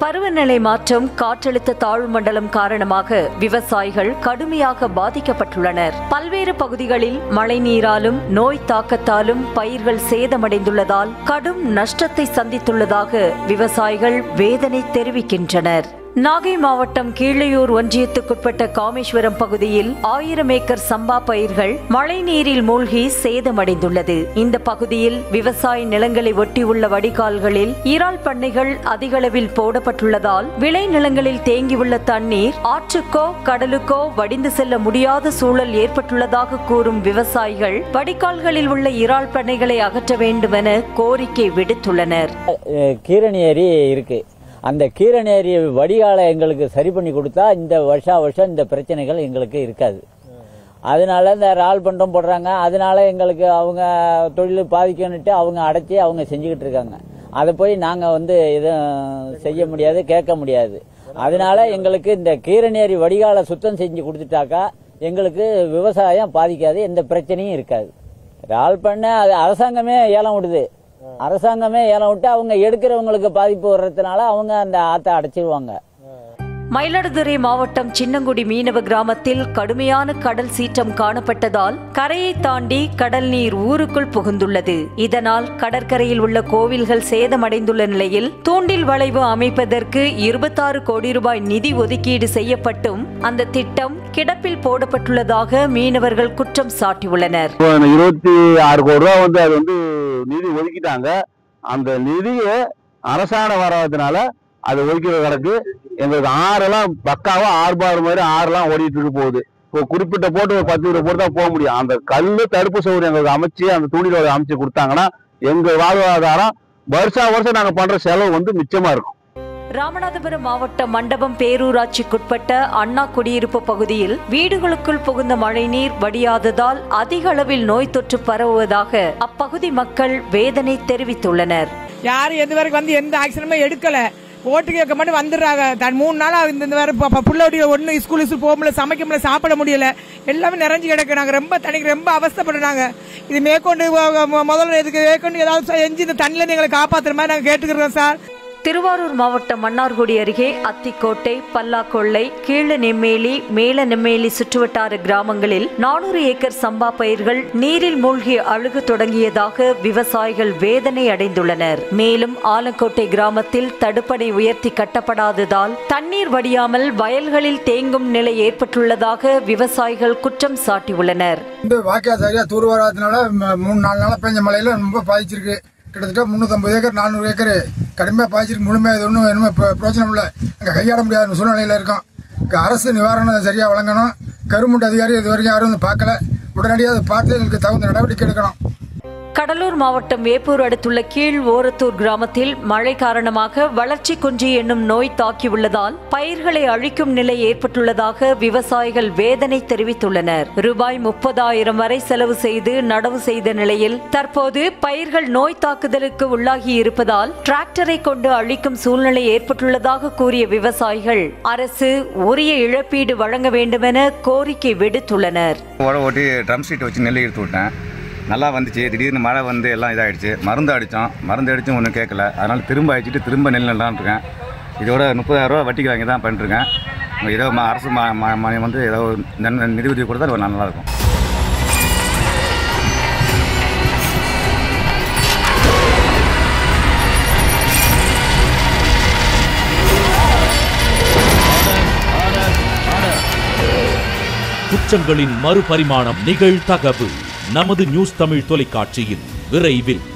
பருவநிலை மாற்றம் காற்றழுத்த தாழ்வு மண்டலம் காரணமாக விவசாயிகள் கடுமையாக பாதிக்கப்பட்டுள்ளனர் பல்வேறு பகுதிகளில் மழைநீராலும் நோய் தாக்கத்தாலும் பயிர்கள் சேதமடைந்துள்ளதால் கடும் நஷ்டத்தை சந்தித்துள்ளதாக விவசாயிகள் வேதனை தெரிவிக்கின்றனர் நாகை மாவட்டம் கீழையூர் ஒன்றியத்துக்குட்பட்ட காமேஸ்வரம் பகுதியில் ஆயிரம் ஏக்கர் சம்பா பயிர்கள் மழைநீரில் மூழ்கி சேதமடைந்துள்ளது இந்த பகுதியில் விவசாய நிலங்களை ஒட்டியுள்ள வடிகால்களில் இறால் பண்ணைகள் அதிகளவில் போடப்பட்டுள்ளதால் விளை நிலங்களில் தேங்கியுள்ள தண்ணீர் ஆற்றுக்கோ கடலுக்கோ வடிந்து செல்ல முடியாத சூழல் ஏற்பட்டுள்ளதாக கூறும் விவசாயிகள் வடிகால்களில் உள்ள இறால் பண்ணைகளை அகற்ற வேண்டுமென கோரிக்கை விடுத்துள்ளனர் அஹ் கீரணி ஏரி இருக்கு அந்த கீரணி ஏரி வடிகாலை எங்களுக்கு சரி பண்ணி கொடுத்தா இந்த வருஷா வருஷம் இந்த பிரச்சனைகள் எங்களுக்கு இருக்காது அதனால இந்த ரால் பண்டம் போடுறாங்க அதனால எங்களுக்கு அவங்க தொழில் பாதிக்கணுட்டு அவங்க அடைச்சி அவங்க செஞ்சுக்கிட்டு இருக்காங்க அதை போய் நாங்கள் வந்து எதுவும் செய்ய முடியாது கேட்க முடியாது அதனால எங்களுக்கு இந்த கீரநேரி வடிகாலை சுத்தம் செஞ்சு கொடுத்துட்டாக்கா எங்களுக்கு விவசாயம் பாதிக்காது எந்த பிரச்சனையும் இருக்காது ரால் பண்ண அது அரசாங்கமே ஏலம் விடுது அரசாங்கமே ஏலம் விட்டு அவங்க எடுக்கிறவங்களுக்கு பாதிப்பு வர்றதுனால அவங்க அந்த ஆத்தை அடைச்சிருவாங்க மயிலாடுதுறை மாவட்டம் சின்னங்குடி மீனவ கிராமத்தில் கடுமையான கடல் சீற்றம் காணப்பட்டதால் கரையை தாண்டி கடல் நீர் ஊருக்குள் புகுந்துள்ளது இதனால் கடற்கரையில் உள்ள கோவில்கள் சேதமடைந்துள்ள நிலையில் தூண்டில் வளைவு அமைப்பதற்கு இருபத்தாறு கோடி ரூபாய் நிதி ஒதுக்கீடு செய்யப்பட்டும் அந்த திட்டம் கிடப்பில் போடப்பட்டுள்ளதாக மீனவர்கள் குற்றம் சாட்டியுள்ளனர் இப்போ இந்த இருபத்தி ஆறு கோடி ரூபா வந்து அது வந்து நிதி ஒதுக்கிட்டாங்க அந்த நிதியை அரசாங்கம் வராததுனால அது ஒதுக்கிற கிடக்கு எங்களுக்கு ஆறெல்லாம் பக்காவா ஆறு பார் மாதிரி ஆறெல்லாம் ஓடிட்டு இருக்கு போகுது இப்போ குறிப்பிட்ட போட்டு ஒரு பத்து இருபது போட்டு தான் போக முடியும் அந்த கல்லு தடுப்பு சௌகரியம் எங்களுக்கு அமைச்சு அந்த தூண்டிலோட அமைச்சு கொடுத்தாங்கன்னா எங்க வாழ்வாதாரம் வருஷா வருஷம் நாங்க பண்ற செலவு வந்து மிச்சமா இருக்கும் ராமநாதபுரம் மாவட்டம் மண்டபம் பேரூராட்சிக்குட்பட்ட அண்ணா குடியிருப்பு பகுதியில் வீடுகளுக்குள் புகுந்த மழைநீர் வடியாததால் அதிக அளவில் நோய் தொற்று பரவுவதாக அப்பகுதி மக்கள் வேதனை தெரிவித்துள்ளனர் யாரும் எது வரைக்கும் வந்து எந்த ஆக்ஷனுமே எடுக்கல ஓட்டு கேட்க மட்டும் வந்துடுறாங்க தான் மூணு நாளா இந்த இந்த வேற புள்ளோடைய ஒண்ணு ஸ்கூல் ஸ்கூல் போக முடியல சமைக்க முடியல சாப்பிட முடியல எல்லாமே நிறைஞ்சு கிடக்கு நாங்க ரொம்ப தண்ணிக்கு ரொம்ப அவஸ்தைப்படுறாங்க இது மேற்கொண்டு மொ- மொ- முதல்ல இதுக்கு மேற்கொண்டு ஏதாவது செஞ்சு இந்த தண்ணியில எங்களை காப்பாத்துற மாதிரி நாங்க கேட்டுக்கிறோம் சார் திருவாரூர் மாவட்டம் மன்னார்குடி அருகே அத்திக்கோட்டை பல்லாக்கொள்ளை கீழ நெம்மேலி மேல நெம்மேலி சுற்றுவட்டார கிராமங்களில் நானூறு ஏக்கர் சம்பா பயிர்கள் நீரில் மூழ்கி அழுக தொடங்கியதாக விவசாயிகள் வேதனை அடைந்துள்ளனர் மேலும் ஆலக்கோட்டை கிராமத்தில் தடுப்பணை உயர்த்தி கட்டப்படாததால் தண்ணீர் வடியாமல் வயல்களில் தேங்கும் நிலை ஏற்பட்டுள்ளதாக விவசாயிகள் குற்றம் சாட்டியுள்ளனர் இந்த வாக்கியா சரியா தூர் வராதனால ம- மூணு நாலு நாளா பெஞ்ச மழையில ரொம்ப பாதிச்சிருக்கு கிட்டத்தட்ட முந்நூற்றம்பது ஏக்கர் நானூறு ஏக்கர் கடுமையாக பாதிச்சிருக்கு முழுமையாக இது ஒன்றும் என்ன பிரோஜனம் இல்லை அங்கே கையாட முடியாத சூழ்நிலையில் இருக்கோம் இங்க அரசு நிவாரணம் சரியாக வழங்கணும் கருமுண்டு அதிகாரி இது வரைக்கும் யாரும் வந்து பார்க்கல உடனடியாக அதை பார்த்து எங்களுக்கு தகுந்த நடவடிக்கை எடுக்கணும் கடலூர் மாவட்டம் வேப்பூர் அடுத்துள்ள கீழ் ஓரத்தூர் கிராமத்தில் மழை காரணமாக வளர்ச்சி குன்றி என்னும் நோய் தாக்கியுள்ளதால் பயிர்களை அழிக்கும் நிலை ஏற்பட்டுள்ளதாக விவசாயிகள் வேதனை தெரிவித்துள்ளனர் ரூபாய் முப்பதாயிரம் வரை செலவு செய்து நடவு செய்த நிலையில் தற்போது பயிர்கள் நோய் தாக்குதலுக்கு உள்ளாகி இருப்பதால் டிராக்டரை கொண்டு அழிக்கும் சூழ்நிலை ஏற்பட்டுள்ளதாக கூறிய விவசாயிகள் அரசு உரிய இழப்பீடு வழங்க வேண்டுமென கோரிக்கை விடுத்துள்ளனர் உழ ஓட்டி ட்ரம் சீட்டை வச்சு நெல் எடுத்து விட்டேன் நல்லா வந்துச்சு திடீர்னு மழை வந்து எல்லாம் இதாகிடுச்சு மருந்து அடித்தோம் மருந்து அடித்தும் ஒன்றும் கேட்கல அதனால் திரும்ப அடிச்சுட்டு திரும்ப நெல் நல்லான் இருக்கேன் இதோட முப்பதாயிரரூவா வட்டிக்கு வாங்கி தான் பண்ணிருக்கேன் ஏதோ ம- அரசு ம- ம- ம- வந்து ஏதோ ஒரு நன்- நிதி உதவி கொடுத்தா ரொம்ப நல்லாயிருக்கும் குற்றங்களின் மறுபரிமாணம் நிகழ்தகவு நமது நியூஸ் தமிழ் தொலைக்காட்சியில் விரைவில்